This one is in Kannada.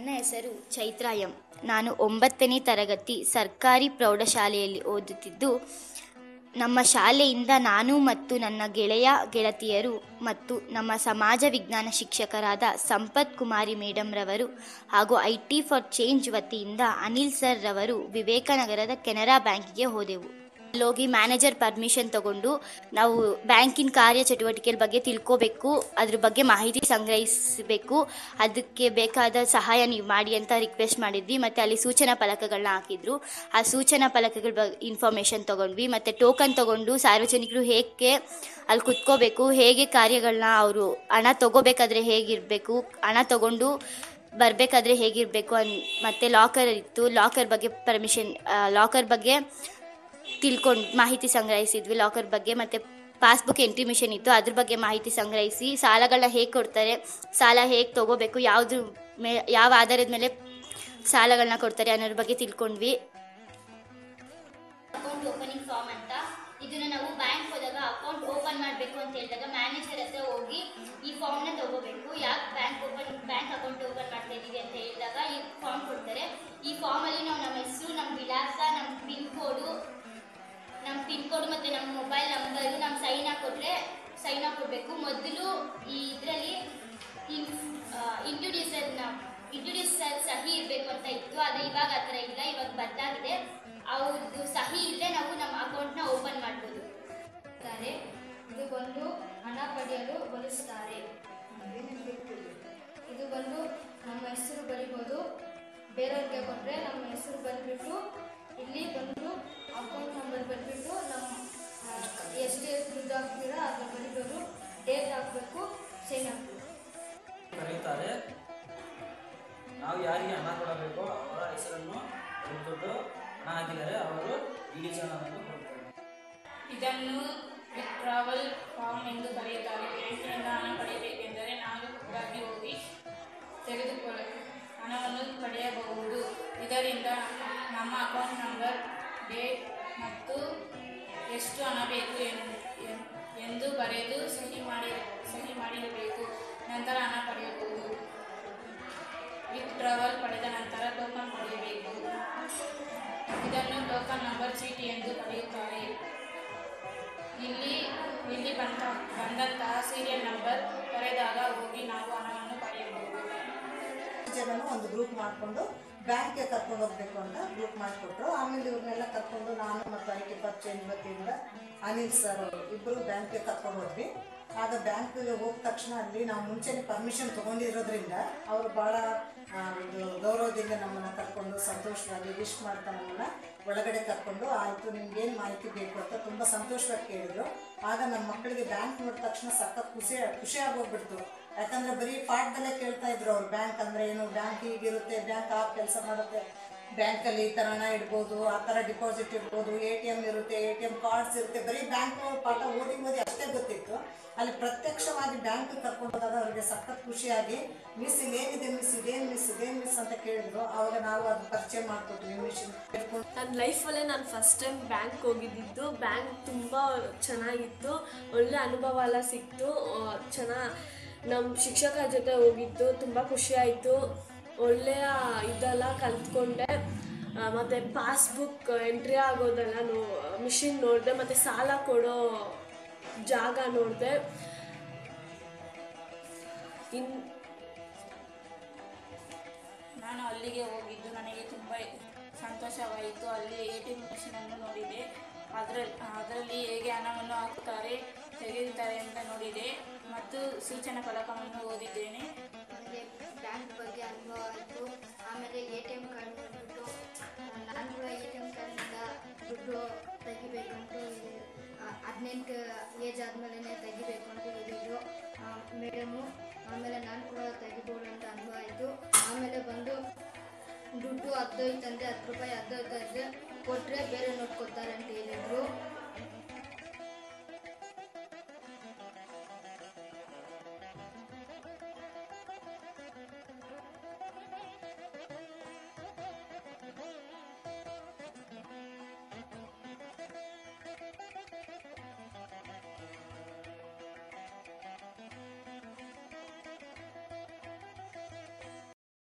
ನನ್ನ ಹೆಸರು ಚೈತ್ರ ಎಂ ನಾನು ಒಂಬತ್ತನೇ ತರಗತಿ ಸರ್ಕಾರಿ ಪ್ರೌಢಶಾಲೆಯಲ್ಲಿ ಓದುತ್ತಿದ್ದು ನಮ್ಮ ಶಾಲೆಯಿಂದ ನಾನು ಮತ್ತು ನನ್ನ ಗೆಳೆಯ ಗೆಳತಿಯರು ಮತ್ತು ನಮ್ಮ ಸಮಾಜ ವಿಜ್ಞಾನ ಶಿಕ್ಷಕರಾದ ಸಂಪತ್ ಕುಮಾರಿ ಮೇಡಮ್ ರವರು ಹಾಗೂ ಐ ಟಿ ಫಾರ್ ಚೇಂಜ್ ವತಿಯಿಂದ ಅನಿಲ್ ಸರ್ ರವರು ವಿವೇಕನಗರದ ಕೆನರಾ ಬ್ಯಾಂಕಿಗೆ ಹೋದೆವು ಅಲ್ಲೋಗಿ ಮ್ಯಾನೇಜರ್ ಪರ್ಮಿಷನ್ ತಗೊಂಡು ನಾವು ಬ್ಯಾಂಕಿನ ಕಾರ್ಯಚಟುವಟಿಕೆ ಬಗ್ಗೆ ತಿಳ್ಕೋಬೇಕು ಅದ್ರ ಬಗ್ಗೆ ಮಾಹಿತಿ ಸಂಗ್ರಹಿಸಬೇಕು ಅದಕ್ಕೆ ಬೇಕಾದ ಸಹಾಯ ನೀವು ಮಾಡಿ ಅಂತ ರಿಕ್ವೆಸ್ಟ್ ಮಾಡಿದ್ವಿ ಮತ್ತು ಅಲ್ಲಿ ಸೂಚನಾ ಫಲಕಗಳನ್ನ ಹಾಕಿದ್ರು ಆ ಸೂಚನಾ ಫಲಕಗಳ ಬಗ್ಗೆ ಇನ್ಫಾರ್ಮೇಷನ್ ತೊಗೊಂಡ್ವಿ ಮತ್ತು ಟೋಕನ್ ತೊಗೊಂಡು ಸಾರ್ವಜನಿಕರು ಹೇಗೆ ಅಲ್ಲಿ ಕುತ್ಕೋಬೇಕು ಹೇಗೆ ಕಾರ್ಯಗಳನ್ನ ಅವರು ಹಣ ತಗೋಬೇಕಾದ್ರೆ ಹೇಗಿರಬೇಕು ಹಣ ತಗೊಂಡು ಬರಬೇಕಾದ್ರೆ ಹೇಗಿರಬೇಕು ಅನ್ ಮತ್ತು ಲಾಕರ್ ಇತ್ತು ಲಾಕರ್ ಬಗ್ಗೆ ಪರ್ಮಿಷನ್ ಲಾಕರ್ ಬಗ್ಗೆ ತಿಳ್ಕೊಂಡು ಮಾಹಿತಿ ಸಂಗ್ರಹಿಸಿದ್ವಿ ಲಾಕರ್ ಬಗ್ಗೆ ಮತ್ತು ಪಾಸ್ಬುಕ್ ಎಂಟ್ರಿ ಮಿಷನ್ ಇತ್ತು ಅದ್ರ ಬಗ್ಗೆ ಮಾಹಿತಿ ಸಂಗ್ರಹಿಸಿ ಸಾಲಗಳನ್ನ ಹೇಗೆ ಕೊಡ್ತಾರೆ ಸಾಲ ಹೇಗೆ ತೊಗೋಬೇಕು ಯಾವ್ದ್ರ ಮೇ ಯಾವ ಆಧಾರದ ಮೇಲೆ ಸಾಲಗಳನ್ನ ಕೊಡ್ತಾರೆ ಅನ್ನೋದ್ರ ಬಗ್ಗೆ ತಿಳ್ಕೊಂಡ್ವಿ ಅಕೌಂಟ್ ಓಪನಿಂಗ್ ಫಾರ್ಮ್ ಅಂತ ಇದನ್ನ ನಾವು ಬ್ಯಾಂಕ್ ಹೋದಾಗ ಅಕೌಂಟ್ ಓಪನ್ ಮಾಡಬೇಕು ಅಂತ ಹೇಳಿದಾಗ ಮ್ಯಾನೇಜರ್ ಹತ್ರ ಹೋಗಿ ಈ ಫಾರ್ಮ್ನ ತಗೋಬೇಕು ಯಾಕೆ bank open bank account open ಮಾಡ್ತಾ ಇದ್ದೀವಿ ಅಂತ ಹೇಳಿದಾಗ ಈ ಫಾರ್ಮ್ ಕೊಡ್ತಾರೆ ಈ ಫಾರ್ಮಲ್ಲಿ ನಾವು ನಮ್ಮ ಹೆಸರು ನಮ್ಮ ವಿಳಾಸ ನಮ್ಮ ಪಿನ್ ಕೋಡು ನಮ್ಮ ಪಿನ್ ಕೋಡ್ ಮತ್ತು ನಮ್ಮ ಮೊಬೈಲ್ ನಂಬರು ನಮ್ಮ ಸೈನ್ ಹಾಕೊಟ್ರೆ ಸೈನ್ ಹಾಕೊಡ್ಬೇಕು ಮೊದಲು ಈ ಇದರಲ್ಲಿ ಇಂಟ್ರೊಡ್ಯೂಸರ್ನ ಇಂಟ್ರೊಡ್ಯೂಸರ್ ಸಹಿ ಇರಬೇಕು ಅಂತ ಇತ್ತು ಆದರೆ ಇವಾಗ ಆ ಥರ ಇಲ್ಲ ಇವಾಗ ಬದಲಾಗಿದೆ ಅವ್ರದ್ದು ಸಹಿ ಇಲ್ಲದೆ ನಾವು ನಮ್ಮ ಅಕೌಂಟ್ನ ಓಪನ್ ಮಾಡ್ಬೋದು ಇದ್ದಾರೆ ಇದು ಬಂದು ಹಣ ಪಡೆಯಲು ಬಳಸ್ತಾರೆ ಇದು ಬಂದು ನಮ್ಮ ಹೆಸರು ಬರಿಬೋದು ಬೇರೆಯವ್ರಿಗೆ ಕೊಟ್ಟರೆ ನಮ್ಮ ಹೆಸರು ಬರೆದ್ಬಿಟ್ಟು ಇಲ್ಲಿ ಬಂದು ಅಕೌಂಟ್ ನಂಬರ್ ಬರೆದ್ಬಿಟ್ಟು ನಮ್ಮ ಆ, ಎಷ್ಟು ದುಡ್ಡು ಹಾಕ್ತೀರಾ ಅದನ್ನ ಬರಿಬೋದು ಡೇಟ್ ಹಾಕಬೇಕು ಸೈನ್ ಹಾಕಬೇಕು ಕರೆಯುತ್ತಾರೆ ನಾವು ಯಾರಿಗೆ ಹಣ ಕೊಡಬೇಕೋ ಅವರ ಹೆಸರನ್ನು ಬರೆದುಬಿಟ್ಟು ಹಣ ಹಾಕಿದರೆ ಅವರು ಇಡೀ ಹಣವನ್ನು ಕೊಡ್ತಾರೆ ಇದನ್ನು ವಿತ್ಡ್ರಾವಲ್ ಫಾರ್ಮ್ ಎಂದು ಕರೆಯುತ್ತಾರೆ ಬ್ಯಾಂಕಿನಿಂದ ಹಣ ಪಡೆಯಬೇಕೆಂದರೆ ನಾವು ಖುದ್ದಾಗಿ ಹೋಗಿ ತೆಗೆದುಕೊಳ್ಳ ಹಣವನ್ನು ಪಡೆಯಬಹುದು ಇದರಿಂದ ನಮ್ಮ ಅಕೌಂಟ್ ನಂಬರ್ ಡೇಟ್ ಮತ್ತು ಎಷ್ಟು ಹಣ ಬೇಕು ಎನ್- ಎನ್- ಎಂದು ಬರೆದು ಸಹಿ ಮಾಡಿ ಸಹಿ ಮಾಡಿರಬೇಕು ನಂತರ ಹಣ ಪಡೆಯಬಹುದು ವಿತ್ಡ್ರಾವಲ್ ಪಡೆದ ನಂತರ ಟೋಕನ್ ಪಡೆಯಬೇಕು ಇದನ್ನು ಟೋಕನ್ ನಂಬರ್ ಚೀಟಿ ಎಂದು ಕರೆಯುತ್ತಾರೆ ಇಲ್ಲಿ ಇಲ್ಲಿ ಬಂದ ಬಂದಂತಹ ಸೀರಿಯಲ್ ನಂಬರ್ ಕರೆದಾಗ ಹೋಗಿ ನಾವು ಹಣವನ್ನು ಪಡೆಯಬಹುದು ಜನನು ಒಂದು ಗ್ರೂಪ್ ಮಾಡಿಕೊಂಡು ಬ್ಯಾಂಕ್ಗೆ ಕರ್ಕೊಂಡು ಹೋಗ್ಬೇಕು ಅಂತ ಗ್ರೂಪ್ ಮಾಡಿಕೊಟ್ರು ಆಮೇಲೆ ಇವ್ರನ್ನೆಲ್ಲ ಕರ್ಕೊಂಡು ನಾನು ಮತ್ತು ಐ ಟಿ ಪರ್ಚೇಂಜ್ ವತಿಯಿಂದ ಅನಿಲ್ ಸರ್ ಅವರು ಇಬ್ಬರು ಬ್ಯಾಂಕ್ಗೆ ಕರ್ಕೊಂಡು ಹೋದ್ವಿ ಆಗ ಬ್ಯಾಂಕ್ಗೆ ಹೋದ ತಕ್ಷಣ ಅಲ್ಲಿ ನಾವು ಮುಂಚೆನೇ ಪರ್ಮಿಷನ್ ತೊಗೊಂಡಿರೋದ್ರಿಂದ ಅವರು ಭಾಳ ಒಂದು ಗೌರವದಿಂದ ನಮ್ಮನ್ನು ಕರ್ಕೊಂಡು ಸಂತೋಷವಾಗಿ ವಿಶ್ ಮಾಡ್ತಾ ನಮ್ಮನ್ನು ಒಳಗಡೆ ಕರ್ಕೊಂಡು ಆಯಿತು ನಿಮ್ಗೇನು ಮಾಹಿತಿ ಬೇಕು ಅಂತ ತುಂಬ ಸಂತೋಷವಾಗಿ ಕೇಳಿದ್ರು ಆಗ ನಮ್ಮ ಮಕ್ಕಳಿಗೆ ಬ್ಯಾಂಕ್ ನೋಡಿದ ತಕ್ಷಣ ಸಖತ್ ಖುಷಿ ಖುಷಿ ಆಗೋಗ್ಬಿಡ್ತು ಯಾಕಂದ್ರೆ ಬರೀ ಪಾಠದಲ್ಲೇ ಕೇಳ್ತಾ ಇದ್ರು ಅವ್ರು ಬ್ಯಾಂಕ್ ಅಂದ್ರೆ ಏನು ಬ್ಯಾಂಕ್ ಹೀಗಿರುತ್ತೆ ಬ್ಯಾಂಕ್ ಆ ಕೆಲಸ ಮಾಡುತ್ತೆ ಬ್ಯಾಂಕಲ್ಲಿ ಈ ಥರ ಹಣ ಇಡ್ಬೋದು ಆ ಥರ ಡಿಪಾಸಿಟ್ ಇಡ್ಬೋದು ಎ ಟಿ ಎಮ್ ಇರುತ್ತೆ ಎ ಟಿ ಎಮ್ ಕಾರ್ಡ್ಸ್ ಇರುತ್ತೆ ಬರೀ ಬ್ಯಾಂಕ್ ಪಾಠ ಓದಿ ಓದಿ ಅಷ್ಟೇ ಗೊತ್ತಿತ್ತು ಅಲ್ಲಿ ಪ್ರತ್ಯಕ್ಷವಾಗಿ ಬ್ಯಾಂಕ್ ಕರ್ಕೊಂಡು ಹೋದಾಗ ಅವ್ರಿಗೆ ಸಖತ್ ಖುಷಿಯಾಗಿ ಮಿಸ್ ಇದೇನಿದೆ ಮಿಸ್ ಇದೇನು ಮಿಸ್ ಇದೇನು ಮಿಸ್ ಅಂತ ಕೇಳಿದ್ರು ಆವಾಗ ನಾವು ಅದು ಪರಿಚಯ ಮಾಡಿಕೊಟ್ವಿ ಮಿಷನ್ ಹೇಳ್ಕೊಂಡು ನನ್ನ ಲೈಫಲ್ಲೇ ನಾನು ಫಸ್ಟ್ ಟೈಮ್ ಬ್ಯಾಂಕ್ ಹೋಗಿದ್ದಿದ್ದು ಬ್ಯಾಂಕ್ ತುಂಬ ಚೆನ್ನಾಗಿತ್ತು ಒಳ್ಳೆ ಅನುಭವ ಎಲ್ಲ ಸಿಕ್ತು ಚೆನ್ನಾಗಿ ನಮ್ಮ ಶಿಕ್ಷಕರ ಜೊತೆ ಹೋಗಿದ್ದು ತುಂಬ ಖುಷಿ ಆಯಿತು ಒಳ್ಳೆಯ ಇದೆಲ್ಲ ಕಲ್ತ್ಕೊಂಡೆ ಆ, ಮತ್ತೆ ಪಾಸ್ಬುಕ್ ಎಂಟ್ರಿ ಆಗೋದೆಲ್ಲ ನೋ ಮಿಷಿನ್ ನೋಡಿದೆ ಮತ್ತು ಸಾಲ ಕೊಡೋ ಜಾಗ ನೋಡಿದೆ ಇನ್ ನಾನು ಅಲ್ಲಿಗೆ ಹೋಗಿದ್ದು ನನಗೆ ತುಂಬ ಸಂತೋಷವಾಯಿತು ಅಲ್ಲಿ ಎ ಟಿ ಎಂ ಮಿಷನನ್ನು ನೋಡಿದೆ ಅದರಲ್ಲಿ ಅದರಲ್ಲಿ ಹೇಗೆ ಹಣವನ್ನು ಹಾಕುತ್ತಾರೆ ತೆಗೆಯುತ್ತಾರೆ ಅಂತ ನೋಡಿದೆ ಮತ್ತು ಸೂಚನಾ ಫಲಕವನ್ನು ಓದಿದ್ದೇನೆ ನನಗೆ ಬ್ಯಾಂಕ್ ಬಗ್ಗೆ ಅನುಭವ ಆಯಿತು ಆಮೇಲೆ ಎ ಟಿ ಎಮ್ ಕಾರ್ಡ್ ಬಂದ್ಬಿಟ್ಟು ನಾನು ಕೂಡ ಎ ಟಿ ಎಮ್ ಕಾರ್ಡ್ನಿಂದ ದುಡ್ಡು ತೆಗಿಬೇಕಂತ ಹದಿನೆಂಟು ಏಜ್ ಆದಮೇಲೆ ತೆಗಿಬೇಕು ಅಂತ ಹೇಳಿದ್ರು ಮೇಡಮು ಆಮೇಲೆ ನಾನು ಕೂಡ ತೆಗಿಬೋದು ಅಂತ ಅನುಭವ ಆಯಿತು ಆಮೇಲೆ ಬಂದು ದುಡ್ಡು ಹತ್ತೋಯ್ತಂದ್ರೆ ಹತ್ತು ರೂಪಾಯಿ ಹತ್ತೋಯ್ತಂದ್ರೆ ಕೊಟ್ಟರೆ ಬೇರೆ ನೋಟ್ ಕೊಡ್ತಾರೆ ಅಂತ ಹೇಳಿದ್ರು